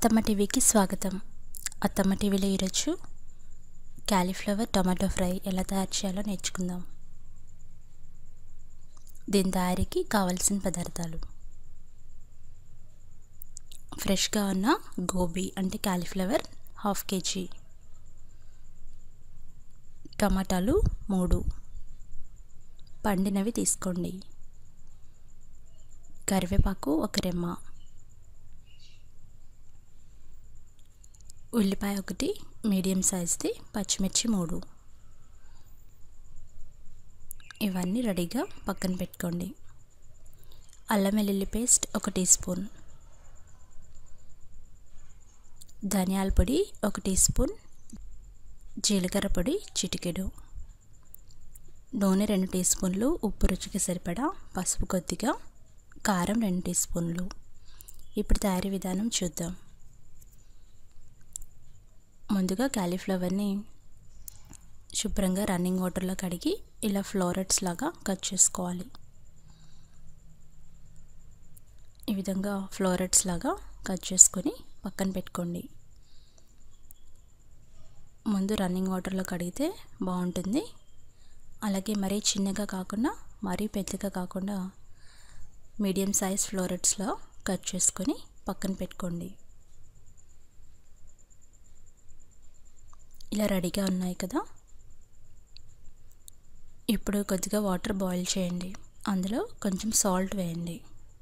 అత్తమ్మ టీవీకి స్వాగతం అత్తమ్మ టీవీలో ఈరోజు క్యాలీఫ్లవర్ టమాటో ఫ్రై ఎలా తయారు చేయాలో నేర్చుకుందాం దీని తయారీకి కావలసిన పదార్థాలు ఫ్రెష్గా ఉన్న గోబీ అంటే క్యాలీఫ్లవర్ హాఫ్ కేజీ టమాటాలు మూడు పండినవి తీసుకోండి కరివేపాకు ఒక రెమ్మ ఉల్లిపాయ ఒకటి మీడియం సైజ్ది పచ్చిమిర్చి మూడు ఇవన్నీ రెడీగా పక్కన పెట్టుకోండి అల్లం వెల్లుల్లి పేస్ట్ ఒక టీ స్పూన్ ధనియాల పొడి ఒక టీ స్పూన్ జీలకర్ర పొడి చిటికెడు నూనె రెండు టీ స్పూన్లు ఉప్పు రుచికి సరిపడా పసుపు కొద్దిగా కారం రెండు టీ స్పూన్లు ఇప్పుడు తయారీ విధానం చూద్దాం ముందుగా క్యాలీఫ్లవర్ని శుభ్రంగా రన్నింగ్ వాటర్లో కడిగి ఇలా ఫ్లోరెట్స్ లాగా కట్ చేసుకోవాలి ఈ విధంగా ఫ్లోరెట్స్ లాగా కట్ చేసుకొని పక్కన పెట్టుకోండి ముందు రన్నింగ్ వాటర్లో కడిగితే బాగుంటుంది అలాగే మరీ చిన్నగా కాకుండా మరీ పెద్దగా కాకుండా మీడియం సైజ్ ఫ్లోరెట్స్లో కట్ చేసుకొని పక్కన పెట్టుకోండి ఇలా రెడీగా ఉన్నాయి కదా ఇప్పుడు కొద్దిగా వాటర్ బాయిల్ చేయండి అందులో కొంచెం సాల్ట్ వేయండి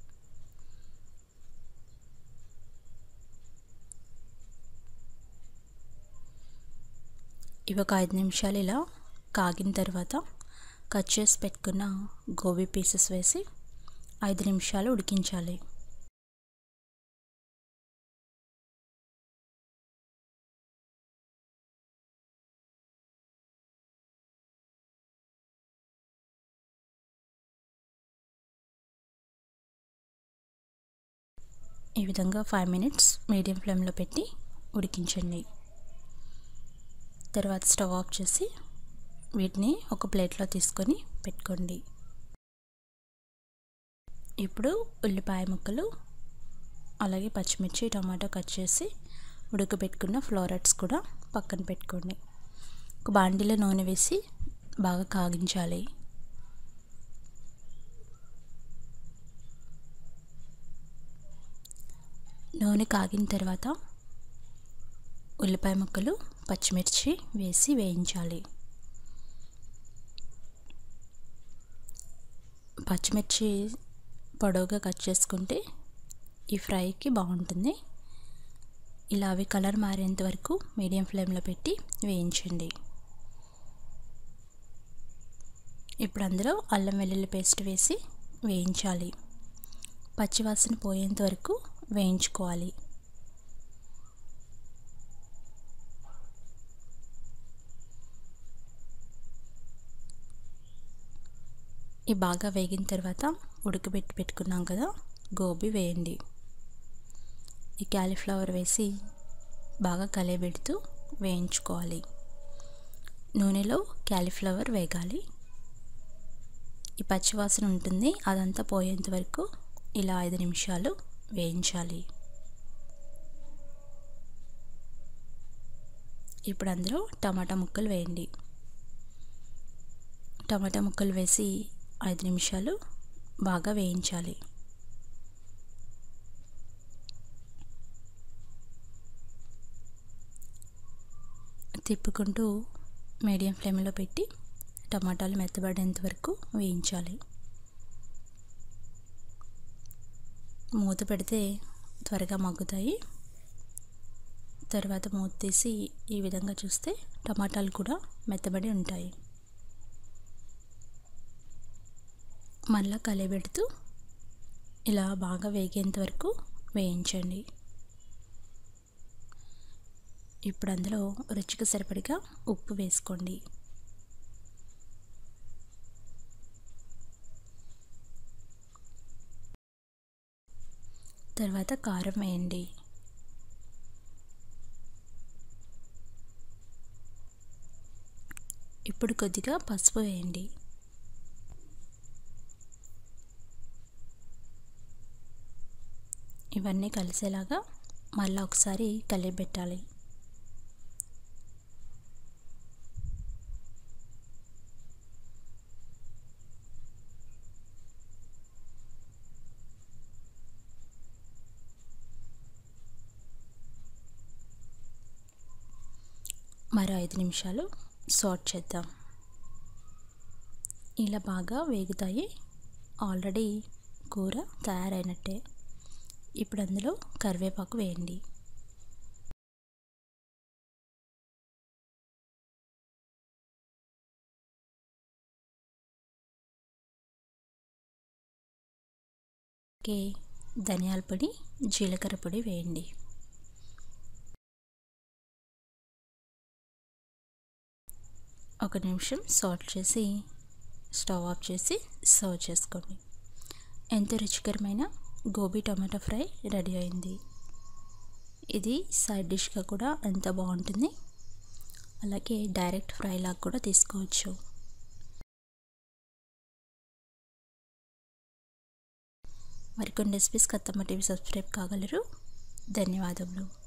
ఇవి ఒక ఐదు నిమిషాలు ఇలా కాగిన తర్వాత కట్ చేసి పెట్టుకున్న గోబీ పీసెస్ వేసి ఐదు నిమిషాలు ఉడికించాలి ఈ విధంగా ఫైవ్ మినిట్స్ మీడియం ఫ్లేమ్లో పెట్టి ఉడికించండి తర్వాత స్టవ్ ఆఫ్ చేసి వీటిని ఒక ప్లేట్లో తీసుకొని పెట్టుకోండి ఇప్పుడు ఉల్లిపాయ ముక్కలు అలాగే పచ్చిమిర్చి టమాటో కట్ చేసి ఉడకబెట్టుకున్న ఫ్లోరెట్స్ కూడా పక్కన పెట్టుకోండి ఒక బాండీలో నూనె వేసి బాగా కాగించాలి నూనె కాగిన తర్వాత ఉల్లిపాయ ముక్కలు పచ్చిమిర్చి వేసి వేయించాలి పచ్చిమిర్చి పొడవుగా కట్ చేసుకుంటే ఈ ఫ్రైకి బాగుంటుంది ఇలా అవి కలర్ మారేంత వరకు మీడియం ఫ్లేమ్లో పెట్టి వేయించండి ఇప్పుడు అందులో అల్లం వెల్లుల్లి పేస్ట్ వేసి వేయించాలి పచ్చివాసన పోయేంత వరకు వేయించుకోవాలి ఈ బాగా వేగిన తర్వాత ఉడకబెట్టి పెట్టుకున్నాం కదా గోబీ వేయండి ఈ క్యాలీఫ్లవర్ వేసి బాగా కలయబెడుతూ వేయించుకోవాలి నూనెలో క్యాలీఫ్లవర్ వేగాలి ఈ పచ్చివాసన ఉంటుంది అదంతా పోయేంత వరకు ఇలా ఐదు నిమిషాలు వేయించాలి ఇప్పుడు అందులో టమాటా ముక్కలు వేయండి టమాటా ముక్కలు వేసి ఐదు నిమిషాలు బాగా వేయించాలి తిప్పుకుంటూ మీడియం ఫ్లేమ్లో పెట్టి టమాటాలు మెత్తబడేంత వరకు వేయించాలి మూత పెడితే త్వరగా మగ్గుతాయి తర్వాత మూత తీసి ఈ విధంగా చూస్తే టమాటాలు కూడా మెత్తబడి ఉంటాయి మళ్ళా కలిపెడుతూ ఇలా బాగా వేగేంత వరకు వేయించండి ఇప్పుడు అందులో రుచికి సరిపడిగా ఉప్పు వేసుకోండి తర్వాత కారం వేయండి ఇప్పుడు కొద్దిగా పసుపు వేయండి ఇవన్నీ కలిసేలాగా మళ్ళీ ఒకసారి కలిపెట్టాలి మరో ఐదు నిమిషాలు సాట్ చేద్దాం ఇలా బాగా వేగుతాయి ఆల్రెడీ కూర తయారైనట్టే ఇప్పుడు అందులో కరివేపాకు వేయండి ఓకే ధనియాల పొడి జీలకర్ర పొడి వేయండి ఒక నిమిషం సాల్ట్ చేసి స్టవ్ ఆఫ్ చేసి సర్వ్ చేసుకోండి ఎంతో రుచికరమైన గోబీ టమాటో ఫ్రై రెడీ అయింది ఇది సైడ్ డిష్గా కూడా ఎంత బాగుంటుంది అలాగే డైరెక్ట్ ఫ్రై లాగా కూడా తీసుకోవచ్చు మరికొన్ని రెసిపీస్ కత్తమ్మ టీవీ సబ్స్క్రైబ్ కాగలరు ధన్యవాదములు